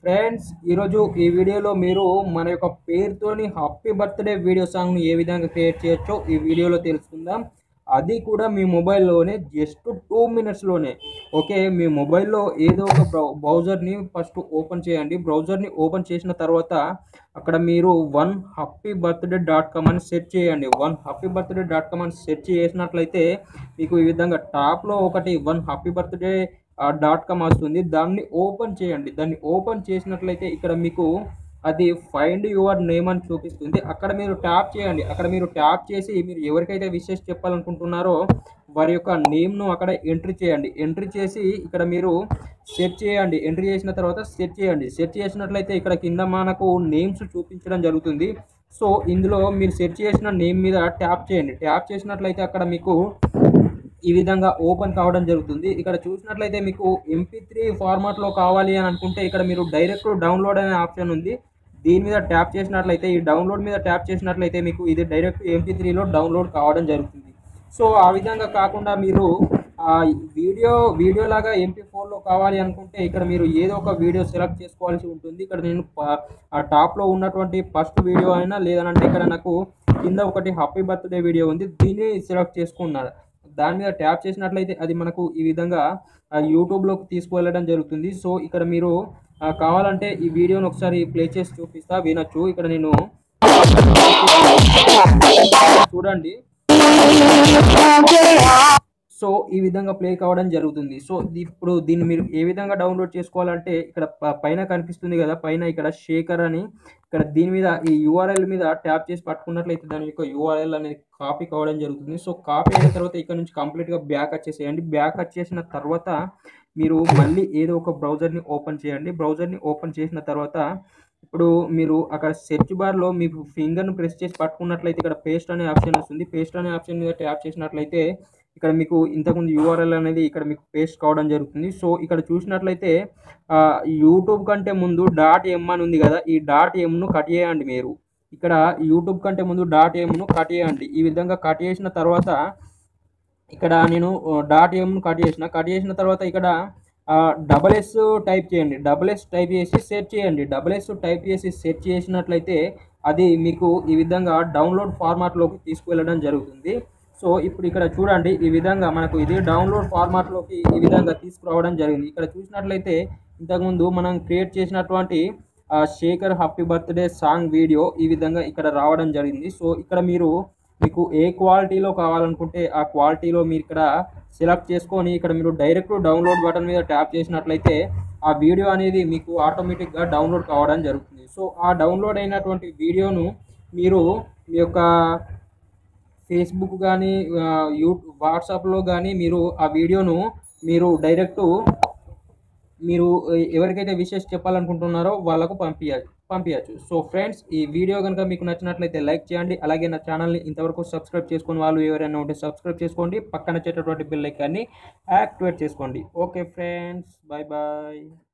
friends ఈరోజు ఈ వీడియోలో మీరు మన యొక్క పేరుతోని హ్యాపీ బర్త్డే వీడియో సాంగ్ను ఏ విధంగా క్రియేట్ చేయొచ్చో ఈ వీడియోలో తెలుసుకుందాం అది కూడా మీ మొబైల్లోనే జస్ట్ టూ మినిట్స్లోనే ఓకే మీ మొబైల్లో ఏదో ఒక బ్రౌ బ్రౌజర్ని ఫస్ట్ ఓపెన్ చేయండి బ్రౌజర్ని ఓపెన్ చేసిన తర్వాత అక్కడ మీరు one happy birthday dot com అని సెర్చ్ చేయండి one happy birthday dot com అని సెర్చ్ చేసినట్లయితే మీకు ఈ విధంగా టాప్లో ఒకటి one happy birthday dot com వస్తుంది దాన్ని ఓపెన్ చేయండి దాన్ని ఓపెన్ చేసినట్లయితే ఇక్కడ మీకు అది ఫైండ్ యువర్ నేమ్ అని చూపిస్తుంది అక్కడ మీరు ట్యాప్ చేయండి అక్కడ మీరు ట్యాప్ చేసి మీరు ఎవరికైతే విషెస్ చెప్పాలనుకుంటున్నారో వారి యొక్క నేమ్ను అక్కడ ఎంట్రీ చేయండి ఎంట్రీ చేసి ఇక్కడ మీరు సెర్చ్ చేయండి ఎంట్రీ చేసిన తర్వాత సెర్చ్ చేయండి సెర్చ్ చేసినట్లయితే ఇక్కడ కింద మనకు నేమ్స్ చూపించడం జరుగుతుంది సో ఇందులో మీరు సెర్చ్ చేసిన నేమ్ మీద ట్యాప్ చేయండి ట్యాప్ చేసినట్లయితే అక్కడ మీకు ఈ విధంగా ఓపెన్ కావడం జరుగుతుంది ఇక్కడ చూసినట్లయితే మీకు ఎంపీ త్రీ ఫార్మాట్లో కావాలి అని అనుకుంటే ఇక్కడ మీరు డైరెక్ట్ డౌన్లోడ్ అనే ఆప్షన్ ఉంది దీని మీద ట్యాప్ చేసినట్లయితే ఈ డౌన్లోడ్ మీద ట్యాప్ చేసినట్లయితే మీకు ఇది డైరెక్ట్ ఎంపీ త్రీలో డౌన్లోడ్ కావడం జరుగుతుంది సో ఆ విధంగా కాకుండా మీరు ఆ వీడియో వీడియో లాగా ఎంపీ ఫోర్లో కావాలి అనుకుంటే ఇక్కడ మీరు ఏదో ఒక వీడియో సెలెక్ట్ చేసుకోవాల్సి ఉంటుంది ఇక్కడ నేను ప- ఆ టాప్లో ఉన్నటువంటి ఫస్ట్ వీడియో అయినా లేదనంటే ఇక్కడ నాకు కింద ఒకటి హ్యాపీ బర్త్డే వీడియో ఉంది దీన్ని సెలెక్ట్ చేసుకున్నారు దాని మీద ట్యాప్ చేసినట్లయితే అది మనకు ఈ విధంగా ఆ, యూట్యూబ్లోకి తీసుకువెళ్ళడం జరుగుతుంది సో ఇక్కడ మీరు ఆ, కావాలంటే ఈ వీడియోని ఒకసారి ప్లే చేసి చూపిస్తా వినొచ్చు ఇక్కడ నేను చూడండి సో ఈ విధంగా ప్లే కావడం జరుగుతుంది సో ఇది- ఇప్పుడు దీన్ని మీరు ఏ విధంగా డౌన్లోడ్ చేసుకోవాలంటే ఇక్కడ ప- పైన కనిపిస్తుంది కదా పైన ఇక్కడ షేకర్ అని ఇక్కడ దీని మీద ఈ యూఆర్ఎల్ మీద ట్యాప్ చేసి పట్టుకున్నట్లయితే దాని యొక్క యూఆర్ఎల్ అనేది కాపీ కావడం జరుగుతుంది సో కాపీ అయిన తర్వాత ఇక్కడ నుంచి కంప్లీట్గా బ్యాక్ వచ్చేసేయండి బ్యాక్ వచ్చేసిన తర్వాత మీరు మళ్ళీ ఏదో ఒక బ్రౌజర్ని ఓపెన్ చేయండి బ్రౌజర్ని ఓపెన్ చేసిన తర్వాత ఇప్పుడు మీరు అక్కడ సెర్చ్ బార్లో మీ ఫింగర్ను ప్రెస్ చేసి పట్టుకున్నట్లయితే ఇక్కడ పేస్ట్ అనే ఆప్షన్ వస్తుంది పేస్ట్ అనే ఆప్షన్ మీద ట్యాప్ చేసినట్లయితే ఇక్కడ మీకు ఇంతకుముందు యూఆర్ఎల్ అనేది ఇక్కడ మీకు పేస్ట్ కావడం జరుగుతుంది సో ఇక్కడ చూసినట్లయితే ఆ, యూట్యూబ్ కంటే ముందు డాట్ ఎమ్ అని ఉంది కదా ఈ డాట్ ఎమ్ను కట్ చేయండి మీరు ఇక్కడ యూట్యూబ్ కంటే ముందు డాట్ ఎమ్ను కట్ చేయండి ఈ విధంగా కట్ చేసిన తర్వాత ఇక్కడ నేను డాట్ ఎమ్ను కట్ చేసిన కట్ చేసిన తర్వాత ఇక్కడ డబల్ ఎస్ టైప్ చేయండి డబల్ ఎస్ టైప్ చేసి సెర్చ్ చేయండి డబల్ ఎస్ టైప్ చేసి సెర్చ్ చేసినట్లయితే అది మీకు ఈ విధంగా డౌన్లోడ్ ఫార్మాట్లోకి తీసుకువెళ్ళడం జరుగుతుంది సో ఇప్పుడు ఇక్కడ చూడండి ఈ విధంగా మనకు ఇది డౌన్లోడ్ ఫార్మాట్లోకి ఈ విధంగా తీసుకురావడం జరిగింది ఇక్కడ చూసినట్లయితే ఇంతకుముందు మనం క్రియేట్ చేసినటువంటి ఆ, Shekhar happy birthday song video ఈ విధంగా ఇక్కడ రావడం జరిగింది సో ఇక్కడ మీరు మీకు ఏ క్వాలిటీలో కావాలనుకుంటే ఆ క్వాలిటీలో మీరు ఇక్కడ సెలెక్ట్ చేసుకొని ఇక్కడ మీరు డైరెక్ట్ డౌన్లోడ్ బటన్ మీద ట్యాప్ చేసినట్లయితే ఆ వీడియో అనేది మీకు ఆటోమేటిక్గా డౌన్లోడ్ కావడం జరుగుతుంది సో ఆ డౌన్లోడ్ అయినటువంటి వీడియోను మీరు మీ యొక్క ఫేస్బుక్ కానీ యూట్యూబ్ వాట్సాప్లో కానీ మీరు ఆ వీడియోను మీరు డైరెక్ట్ మీరు ఎవరికైతే విషెస్ చెప్పాలనుకుంటున్నారో వాళ్ళకు పంపించచ్చు పంపించచ్చు సో ఫ్రెండ్స్ ఈ వీడియో కనుక మీకు నచ్చినట్లయితే లైక్ చేయండి అలాగే నా ఛానల్ని ఇంతవరకు సబ్స్క్రైబ్ చేసుకుని వాళ్ళు ఎవరైనా ఉంటే సబ్స్క్రైబ్ చేసుకోండి పక్కన వచ్చేటటువంటి బెల్ ఐకాన్ని యాక్టివేట్ చేసుకోండి ఓకే ఫ్రెండ్స్ బాయ్ బాయ్